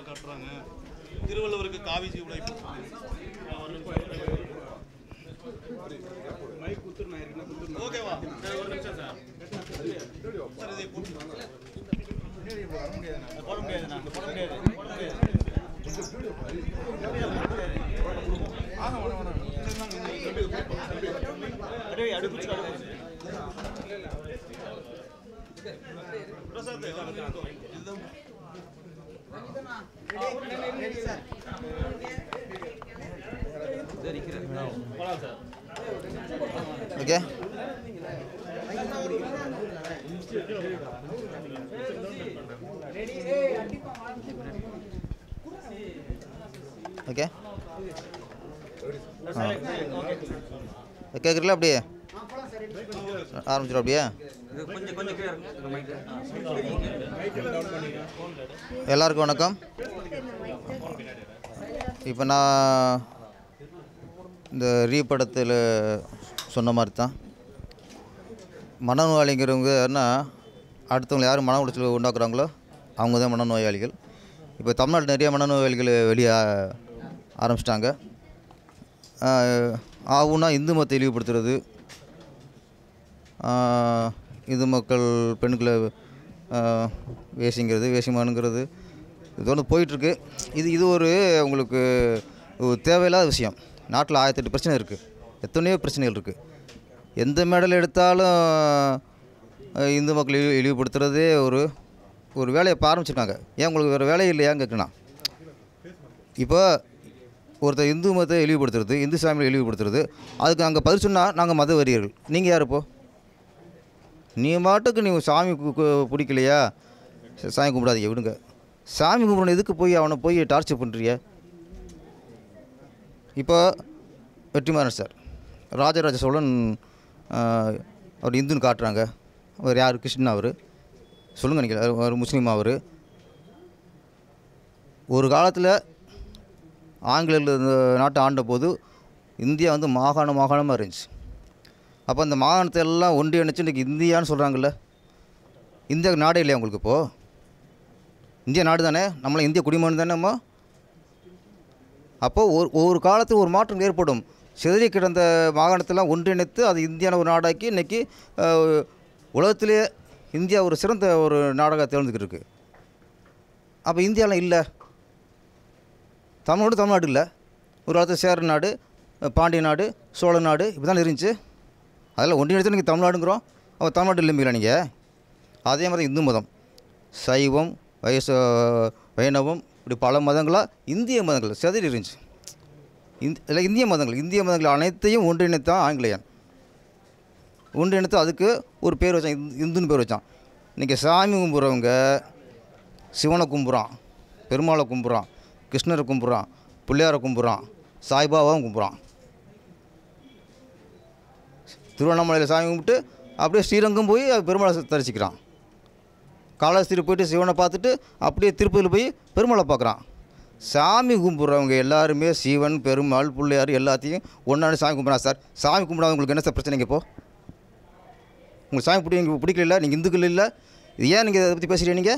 சிலை கட்டுறாங்க திருவள்ளுவருக்கு காவிஜி உடை ஓகேவா சரி, ஒரு நிமிஷம் சார் சார் இதை போட்டு போட முடியாதுண்ணா போட முடியாது போட முடியாது அப்படியே அப்படியே பிடிச்சி அப்படியே பிரசாத் இதுதான் போகலாம் சார் ஓகே ஓகே கேட்குறீங்களா அப்படியே ஆரம்பிச்சிடும் அப்படியே கொஞ்சம் கொஞ்சம் கீழே எல்லாருக்கும் வணக்கம் இப்போ நான் இந்த ரீ படத்தில் சொன்ன மாதிரி தான் மனநோயாளிங்கிறவங்க யாருன்னா அடுத்தவங்களை யார் மன உளைச்சல் உண்டாக்குறாங்களோ அவங்க தான் மனநோயாளிகள் இப்போ தமிழ்நாட்டில் நிறைய மனநோயாளிகள் வெளியே ஆரம்பிச்சிட்டாங்க ஆகுனா இந்து மதத்தை இழிவுபடுத்துறது ஆஹ், இந்து மக்கள் பெண்களை ஆஹ், வேசிங்கிறது வேசிமானுங்கிறது இது ஒன்று போயிட்டுருக்கு இது இது ஒரு உங்களுக்கு ஒரு தேவையில்லாத விஷயம் நாட்டில் ஆயிரத்தெட்டு பிரச்சனை இருக்குது எத்தனையோ பிரச்சனைகள் இருக்குது எந்த மேடல் எடுத்தாலும் ஆஹ், இந்து மக்கள் இழி இழிவுபடுத்துறதே ஒரு ஒரு வேலையை இப்போ ஆரம்பிச்சிருக்காங்க ஏன் உங்களுக்கு வேறு வேலை இல்லையான்னு கேட்கணும் இப்போ ஒருத்தர் இந்து மதத்தை இழிவுபடுத்துறது இந்து சாமியை இழிவுபடுத்துறது அதுக்கு அங்கே பதில் சொன்னால் நாங்கள் மத வெறியர்கள் நீங்கள் யார் இப்போ நீ மாட்டுக்கு நீ சாமி கு- கு- பிடிக்கலையா சரி, சாமி கும்பிடாதீங்க விடுங்க சாமி கும்பிடணும் எதுக்கு போய் அவனை போய் டார்ச்சர் பண்ணுறிய இப்போ வெற்றிமாறன் சார் ராஜராஜ சோழன் ஆஹ், அவர் இந்துன்னு காட்டுறாங்க அவர் யார் கிருஷ்ணன் அவர் சொல்லுங்கள் நீங்கள் அவர் முஸ்லீம் அவர் ஒரு காலத்தில் ஆங்கிலேயர்கள் இந்த நாட்டை ஆண்ட போது இந்தியா வந்து மாகாணம் மாகாணமாக இருந்துச்சு அப்போ அந்த மாகாணத்தை எல்லாம் ஒன்றிணைச்சு இன்றைக்கி இந்தியான்னு சொல்கிறாங்கல்ல இந்தியா நாடே இல்லையா உங்களுக்கு இப்போது இந்தியா நாடு தானே நம்மள இந்திய குடிமகன் தானே நம்ம அப்போது ஒரு ஒரு காலத்தில் ஒரு மாற்றம் ஏற்படும் சிதறி கிடந்த மாகாணத்தெல்லாம் ஒன்றிணைத்து அது இந்தியான ஒரு நாடாக்கி இன்றைக்கி உலகத்திலே இந்தியா ஒரு சிறந்த ஒரு நாடாக தேர்ந்துக்கிட்டு இருக்கு அப்போ இந்தியாலாம் இல்லை தமிழ்நாடு தமிழ்நாடு இல்லை ஒரு காலத்தில் சேர நாடு பாண்டிய நாடு சோழ நாடு இப்படி தான் இருந்துச்சு அதெல்லாம் ஒன்றிணைத்து நீங்கள் தமிழ்நாடுங்கிறோம் அப்போ தமிழ்நாடு இல்லைங்களா நீங்கள் அதே மாதிரி இந்து மதம் சைவம் வயச வைணவம் இப்படி பல மதங்களாக இந்திய மதங்கள் செதறி இருந்துச்சு இந்த இல்லை இந்திய மதங்கள் இந்திய மதங்கள் அனைத்தையும் ஒன்றிணைத்தான் ஆங்கிலேயன் ஒன்றிணைத்து அதுக்கு ஒரு பேர் வச்சான் இந்து- இந்துன்னு பேர் வச்சான் இன்றைக்கி சாமி கும்பிட்றவங்க சிவனை கும்பிட்றான் பெருமாளை கும்பிட்றான் கிருஷ்ணரை கும்பிட்றான் பிள்ளையாரை கும்பிட்றான் சாய்பாபாவும் கும்பிட்றான் திருவண்ணாமலையில் சாமி கும்பிட்டு அப்படியே ஸ்ரீரங்கம் போய் அது பெருமாளை தரிசிக்கிறான் காலஸ்திரி போயிட்டு சிவனை பார்த்துட்டு அப்படியே திருப்பதியில் போய் பெருமாளை பார்க்குறான் சாமி கும்பிட்றவங்க எல்லாருமே சிவன் பெருமாள் பிள்ளையார் எல்லாத்தையும் ஒன்றாண்டு சாமி கும்பிட்றான் சார் சாமி கும்பிடாத உங்களுக்கு என்ன சார் பிரச்சனைங்க இப்போ உங்களுக்கு சாமி பிடிக்க பிடிக்கல நீங்கள் இந்துக்கள் இல்லை இது ஏன் நீங்கள் இதை பற்றி பேசுகிறீங்க நீங்கள்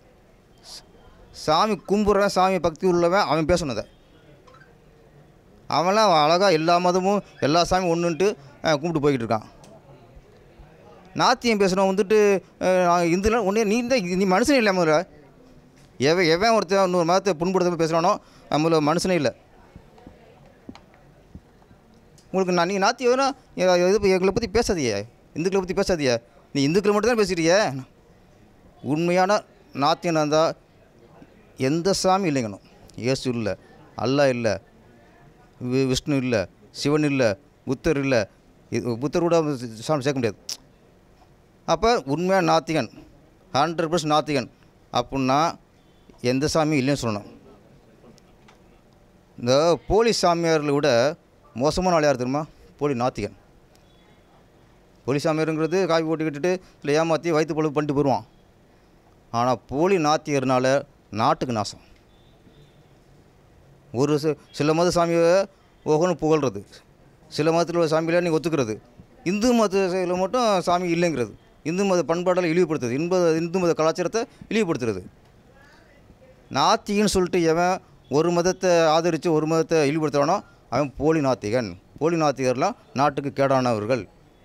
சாமி கும்பிட்றவன் சாமி பக்தி உள்ளவன் அவன் பேசணும் அதை அவன்லாம் அழகாக எல்லா மதமும் எல்லா சாமியும் ஒன்றுன்ட்டு கும்பிட்டு போய்கிட்டு இருக்கான் நாத்தியம் பேசுகிறவன் வந்துட்டு இந்துலாம் ஒன்றே நீ தான் நீ மனுஷனே இல்லை முதல்ல எவன் எவன் ஒருத்தன் இன்னொரு மதத்தை புண்படுத்த பேசுகிறானோ நம்மள மனுஷனே இல்லை உங்களுக்கு நான் நீங்கள் நாத்தியம் வேணும் இது எங்களை பற்றி பேசாதியே இந்துக்களை பற்றி பேசாதியே நீ இந்துக்களை மட்டும் தான் பேசுகிறியே உண்மையான நாத்தியம் இருந்தால் எந்த சாமி இல்லைங்கணும் இயேசு இல்லை அல்லாஹ் இல்லை வி- விஷ்ணு இல்லை சிவன் இல்லை புத்தர் இல்லை இது புத்தர் கூட சாமி சேர்க்க முடியாது அப்போ உண்மையான நாத்திகன் ஹண்ட்ரட் பர்சன்ட் நாத்திகன் அப்படின்னா எந்த சாமியும் இல்லைன்னு சொல்லணும் இந்த போலி சாமியார்களை விட மோசமான ஆள் யார் தெரியுமா போலி நாத்திகன் போலி சாமியாருங்கிறது காப்பி போட்டு கட்டிட்டு இல்லை ஏமாற்றி வயிற்று பொழுது பண்ணிட்டு போயிடுவான் ஆனால் போலி நாத்தியர்னால நாட்டுக்கு நாசம் ஒரு சி- சில மத சாமியை ஓகோன்னு புகழ்றது சில மதத்தில் உள்ள சாமிகளை நீங்கள் ஒத்துக்கிறது இந்து மதத்தில் மட்டும் சாமி இல்லைங்கிறது இந்து மத பண்பாடெல்லாம் இழிவுபடுத்துறது இன்ப இந்து மத கலாச்சாரத்தை இழிவுபடுத்துறது நாத்திகன்னு சொல்லிட்டு எவன் ஒரு மதத்தை ஆதரித்து ஒரு மதத்தை இழிவுபடுத்துகிறானோ அவன் போலி நாத்திகன் போலி நாத்திகர்லாம் நாட்டுக்கு கேடானவர்கள்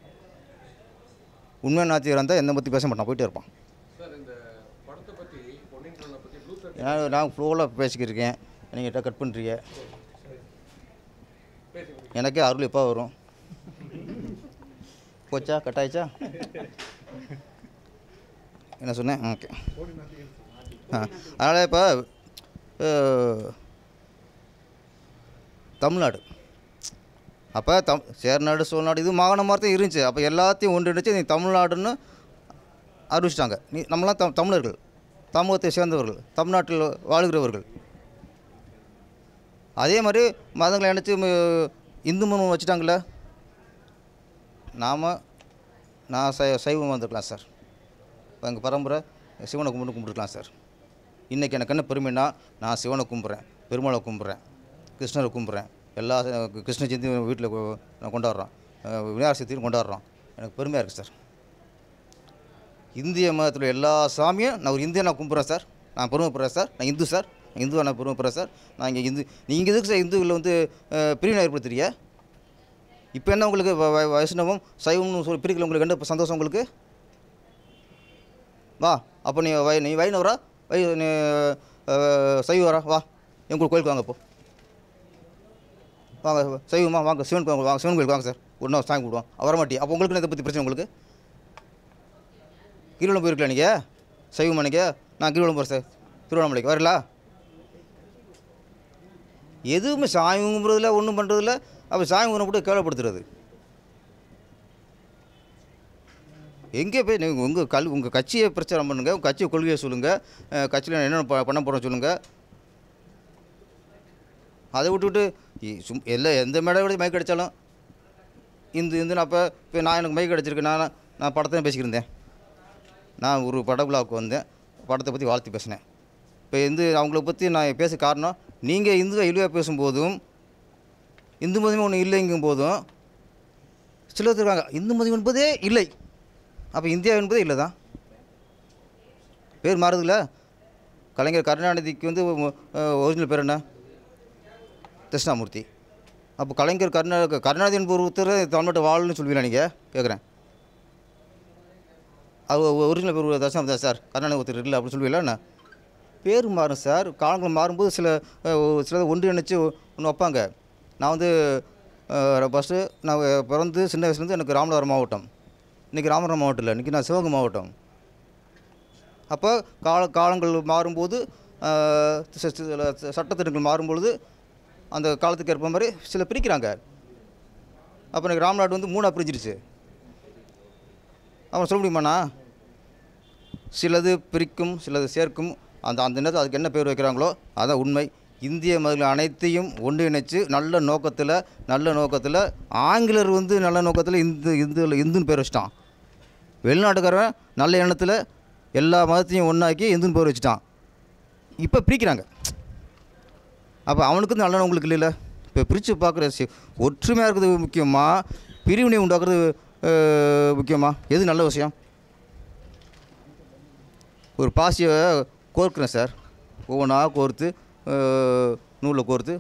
உண்மை நாத்திகர் இருந்தால் எந்த பற்றி பேச மாட்டான் போயிட்டே இருப்பான் சார் இந்த படத்தை பற்றி பொன்னியின் செல்வனை பற்றி ப்ளூ நான் நான் ஃப்ளோவில் பேசிக்கிட்டு இருக்கேன் நீங்கள் கட் பண்ணுறீங்க எனக்கே அருள் எப்போ வரும் போச்சா கட் ஆயிடுச்சா என்ன சொன்னேன் ஓகே ஆ அதனால் இப்போ தமிழ்நாடு அப்போ தம் சேர்நாடு சோழ்நாடு இது மாகாண மாதிரி தான் இருந்துச்சு அப்போ எல்லாத்தையும் ஒன்றிணைச்சு நீ தமிழ்நாடுன்னு அறிவிச்சிட்டாங்க நீ நம்மளாம் தம் தமிழர்கள் தமிழகத்தை சேர்ந்தவர்கள் தமிழ்நாட்டில் வாழுகிறவர்கள் அதே மாதிரி மதங்களை இணைச்சு ம- இந்து மதம் வச்சுட்டாங்களே நாம் நான் சை சைவம் வந்துருக்கலாம் சார் இப்போ எங்கள் பரம்பரை சிவனை கும்பிட்டு கும்பிட்டுருக்கலாம் சார் இன்றைக்கி எனக்கு என்ன பெருமைன்னா நான் சிவனை கும்பிட்றேன் பெருமாளை கும்பிட்றேன் கிருஷ்ணரை கும்பிட்றேன் எல்லா ச- கிருஷ்ண ஜெயந்தி வீட்டில் நான் கொண்டாடுறோம் அஹ் விநாயகர் சதுர்த்தியும் கொண்டாடுறோம் எனக்கு பெருமையாக இருக்குது சார் இந்திய மதத்தில் எல்லா சாமியும் நான் ஒரு இந்தியன் நான் கும்பிட்றேன் சார் நான் பெருமைப்படுறேன் சார் நான் இந்து சார் நான் இந்துவை நான் பெருமைப்படுறேன் சார் நான் இங்கே இந்து நீங்கள் எதுக்கு சார் இந்துவில் வந்து அஹ், பிரிவினை ஏற்படுத்துறீங்க இப்போ என்ன உங்களுக்கு வ- வ- வைஷ்ணவம் சைவம்னு சொல்லி பிரிக்கல உங்களுக்கு என்ன இப்ப சந்தோஷம் உங்களுக்கு வா அப்போ நீ வை நீ வைணவரா வை நீ அஹ், சைவரா வா எங்களுக்கு கோயிலுக்கு வாங்க இப்போ வாங்க சைவமா வாங்க சிவன் கோயில் வாங்க சிவன் கோயிலுக்கு வாங்க சார் ஒன்றா சாமி கூடுவோம் வரமாட்டி அப்போ உங்களுக்கு இதை பற்றி பிரச்சனை உங்களுக்கு கிரிவலம் போயிருக்கலாம் நீங்கள் சைவம் நீங்கள் நான் கிரிவலம் போகிறேன் சார் திருவண்ணாமலைக்கு வரல எதுவுமே சாமி கும்பிட்றதில்ல ஒன்றும் பண்ணுறதில்ல அப்போ சாமி கும்பிட கூட கேவலப்படுத்துறது எங்கே போய் நீங்கள் உங்கள் கல் உங்கள் கட்சியை பிரச்சாரம் பண்ணுங்கள் உங்கள் கட்சி கொள்கையை சொல்லுங்கள் கட்சியில் என்னென்ன ப- பண்ண போகிறோம் சொல்லுங்கள் அதை விட்டுவிட்டு இ- சும் எல்லா எந்த மேடை விட மைக் அடித்தாலும் இந்த இந்த அப்போ இப்போ நான் எனக்கு மைக் அடிச்சிருக்கேன் நான் நான் படத்தை பேசிக்கிருந்தேன் நான் ஒரு பட விழாவுக்கு வந்தேன் படத்தை பற்றி வாழ்த்து பேசினேன் இப்போ இந்து அவங்கள பற்றி நான் பேச காரணம் நீங்கள் இந்துவை இழிவாக பேசும்போதும் இந்து மதமே ஒன்று இல்லைங்கும் போதும் சிலர் இருக்காங்க இந்து மதம் என்பதே இல்லை அப்போ இந்தியா என்பதே இல்லை தான் பேர் மாறுதுல்ல கலைஞர் கருணாநிதிக்கு வந்து ஒரிஜினல் பேர் என்ன தட்சிணாமூர்த்தி அப்போ கலைஞர் கருணா கருணாநிதி என்பவர் ஒருத்தர் தமிழ்நாட்டு வாழ்னு சொல்லுவீங்களா நீங்கள் கேட்குறேன் அது ஒரிஜினல் பேர் தட்சிணாமூர்த்தி சார் கருணாநிதி ஒருத்தர் இல்லை அப்படின்னு சொல்லுவீங்களா என்ன பேர் மாறும் சார் காலங்கள் மாறும்போது சில அஹ், ஒரு சில ஒன்றிணைச்சு ஒன்று வைப்பாங்க நான் வந்து ஃபஸ்ட்டு நான் பிறந்து சின்ன வயசுலேருந்து எனக்கு ராமநாதபுரம் மாவட்டம் இன்றைக்கி ராமநாதபுரம் மாவட்டம் இல்லை இன்றைக்கி நான் சிவகங்கை மாவட்டம் அப்போ கால காலங்கள் மாறும்போது அஹ், ச- சில ச- சட்டத்திட்டங்கள் மாறும்பொழுது அந்த காலத்துக்கு ஏற்ப மாதிரி சில பிரிக்கிறாங்க அப்போ எனக்கு ராம்நாடு வந்து மூணாக பிரிஞ்சிருச்சு அவன் சொல்ல முடியுமாண்ணா சிலது பிரிக்கும் சிலது சேர்க்கும் அந்த அந்த நேரத்தில் அதுக்கு என்ன பேர் வைக்கிறாங்களோ அதான் உண்மை இந்திய மதங்கள் அனைத்தையும் ஒன்றிணைச்சு நல்ல நோக்கத்தில் நல்ல நோக்கத்தில் ஆங்கிலர் வந்து நல்ல நோக்கத்தில் இந்து இந்து இந்துன்னு பேர் வச்சிட்டான் வெளிநாட்டுக்காரன் நல்ல எண்ணத்தில் எல்லா மதத்தையும் ஒன்றாக்கி இந்துன்னு பேர் வச்சுட்டான் இப்போ பிரிக்கிறாங்க அப்போ அவனுக்கு வந்து நல்ல உங்களுக்கு இல்லைல்ல இப்போ பிரித்து பார்க்குற சி- ஒற்றுமையாக இருக்கிறது முக்கியமா பிரிவினை உண்டாக்குறது அஹ், முக்கியமா எது நல்ல விஷயம் ஒரு பாசியை கோர்க்குறேன் சார் ஒவ்வொன்றா கோர்த்து நூலில் கோர்த்து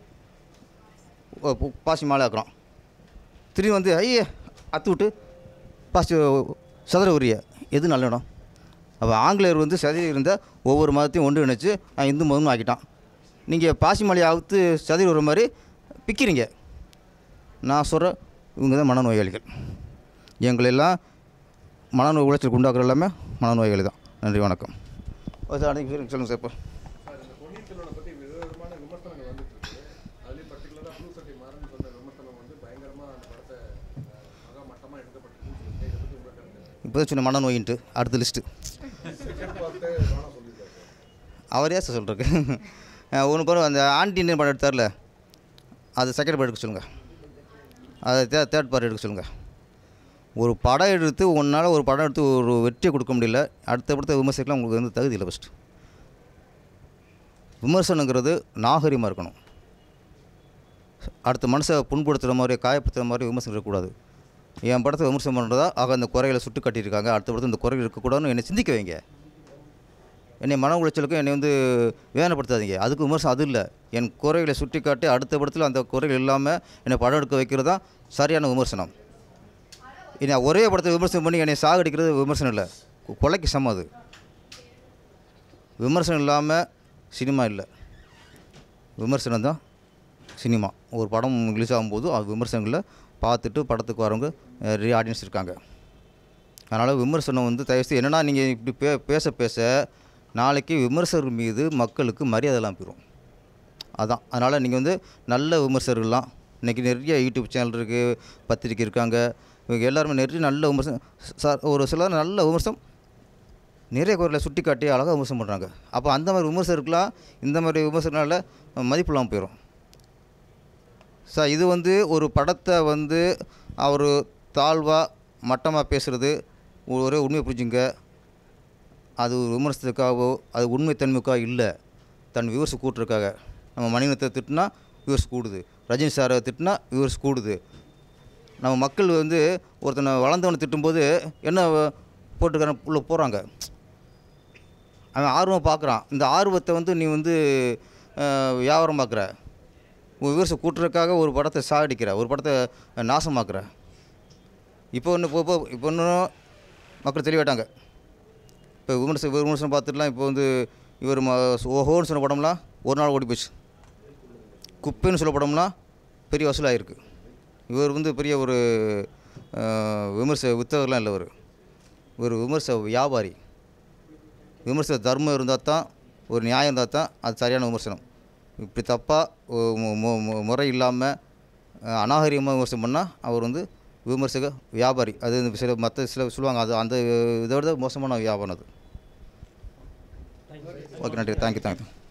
ஒ- பு- பாசி மாலை ஆக்குறோம் திரும்பி வந்து ஐயே அத்து விட்டு பாசி சதுர உரிய எது நல்ல இடம் அப்போ ஆங்கிலேயர் வந்து சதி இருந்த ஒவ்வொரு மதத்தையும் ஒன்று இணைச்சு நான் இந்து மதம்னு ஆக்கிட்டான் நீங்கள் பாசி மலையை அவுத்து சதி வர மாதிரி பிக்கிறீங்க நான் சொல்கிற இவங்க தான் மனநோயாளிகள் எங்களெல்லாம் மனநோய் உளைச்சலுக்கு உண்டாக்குற எல்லாமே மனநோயாளி தான் நன்றி வணக்கம் ஓ சார் அன்றைக்கி சொல்லுங்கள் சார் இப்போ சார் இந்த பொன்னியின் செல்வனை பற்றி விதவிதமான விமர்சனங்கள் வந்துட்டு இருக்கு அதுலேயும் பர்டிகுலராக ப்ளூ சட்டை மாறன் சொன்ன விமர்சனம் வந்து பயங்கரமாக அந்த படத்தை அஹ், மகா மட்டமாக எடுக்கப்பட்டிருக்குன்னு சொல்லிட்டு இதை பற்றி உங்கள் கருத்து இப்போ சொன்ன மனநோயின்ட்டு அடுத்த லிஸ்ட்டு செகண்ட் பார்த்து வேணாம் சொல்லியிருக்காரு சார் அவரே சார் சொல்கிறக்கு ஒன்று பேர் அந்த ஆன்டின்னு படம் எடுத்தார்ல அது செகண்ட் பார்ட் எடுக்க சொல்லுங்கள் அதை தே தேர்ட் பார்ட் எடுக்க சொல்லுங்கள் ஒரு படம் எடுத்து ஒன்றால் ஒரு படம் எடுத்து ஒரு வெற்றியை கொடுக்க முடியல அடுத்த படத்தை விமர்சிக்கலாம் உங்களுக்கு வந்து தகுதி இல்லை ஃபஸ்ட்டு விமர்சனங்கிறது நாகரிகமாக இருக்கணும் அடுத்த மனசை புண்படுத்துகிற மாதிரி காயப்படுத்துகிற மாதிரி விமர்சனம் இருக்கக்கூடாது என் படத்தை விமர்சனம் பண்ணுறதா ஆக அந்த குறைகளை சுட்டு காட்டியிருக்காங்க அடுத்த படத்தில் இந்த குறைகள் இருக்கக்கூடாதுன்னு என்னை சிந்திக்க வைங்க என்னை மன உளைச்சலுக்கும் என்னை வந்து வேதனைப்படுத்தாதீங்க அதுக்கு விமர்சனம் அது இல்லை என் குறைகளை சுட்டி காட்டி அடுத்த படத்தில் அந்த குறைகள் இல்லாமல் என்னை படம் எடுக்க வைக்கிறது தான் சரியான விமர்சனம் என்னை ஒரே படத்தை விமர்சனம் பண்ணி என்னை சாகடிக்கிறது விமர்சனம் இல்லை கொ- கொலைக்கு சமம் அது விமர்சனம் இல்லாமல் சினிமா இல்லை விமர்சனம் தான் சினிமா ஒரு படம் ரிலீஸ் ஆகும்போது அது விமர்சனங்களில் பார்த்துட்டு படத்துக்கு வரவங்க நிறைய ஆடியன்ஸ் இருக்காங்க அதனால் விமர்சனம் வந்து தயவுசெய்து என்னென்னா நீங்கள் இப்படி பே பேச பேச நாளைக்கு விமர்சகர் மீது மக்களுக்கு மரியாதை இல்லாமல் போயிடும் அதான் அதனால் நீங்கள் வந்து நல்ல விமர்சகர்கள்லாம் இன்றைக்கி நிறைய யூடியூப் சேனல் இருக்குது பத்திரிக்கை இருக்காங்க இவங்க எல்லாருமே நிறைய நல்ல விமர்சனம் சார் ஒரு சிலர் நல்ல விமர்சனம் நிறைய குறைகளை சுட்டி காட்டி அழகாக விமர்சனம் பண்ணுறாங்க அப்போ அந்த மாதிரி விமர்சகருக்கெலாம் இந்த மாதிரி விமர்சனால மதிப்பு இல்லாமல் போயிடும் சார் இது வந்து ஒரு படத்தை வந்து அவர் தாழ்வாக மட்டமாக பேசுகிறது ஒரே உண்மையை புரிஞ்சுங்க அது ஒரு விமர்சனத்துக்காகவோ அது உண்மைத்தன்மைக்காக இல்லை தன் வியூவர்ஸ் கூட்டுறதுக்காக நம்ம மணிநத்தை திட்டினா வியூவர்ஸ் கூடுது ரஜினி சாரை திட்டினா வியூவர்ஸ் கூடுது நம்ம மக்கள் வந்து ஒருத்தனை வளர்ந்தவனை திட்டும்போது என்ன போட்டுக்கான உள்ள போகிறாங்க அவன் ஆர்வம் பார்க்குறான் இந்த ஆர்வத்தை வந்து நீ வந்து அஹ், வியாபாரமாக்குற உன் விவசாய கூட்டுறதுக்காக ஒரு படத்தை சாகடிக்கிற ஒரு படத்தை நாசமாக்குற இப்போ ஒன்று இப்போ இப்போ இப்போ இன்னும் மக்கள் தெளிவாயிட்டாங்க இப்போ விமர்சனம் விமர்சனம் பார்த்துட்டுலாம் இப்போ வந்து இவர் ம ஓஹோன்னு சொன்ன படம்லாம் ஒரு நாள் ஓடி போச்சு குப்பைன்னு சொல்ல படம்லாம் பெரிய வசூலாகிருக்கு இவர் வந்து பெரிய ஒரு அஹ், விமர்ச வித்தகர்லாம் இல்லை இவர் ஒரு விமர்ச வியாபாரி விமர்சன தர்மம் இருந்தால் தான் ஒரு நியாயம் இருந்தால் தான் அது சரியான விமர்சனம் இப்படி தப்பாக முறை இல்லாமல் அநாகரிகமாக விமர்சனம் பண்ணால் அவர் வந்து விமர்சக வியாபாரி அது இந்த சில மற்ற சில சொல்லுவாங்க அது அந்த இதை விட மோசமான வியாபாரம் அது ஓகே நன்றி தேங்க்யூ தேங்க்யூ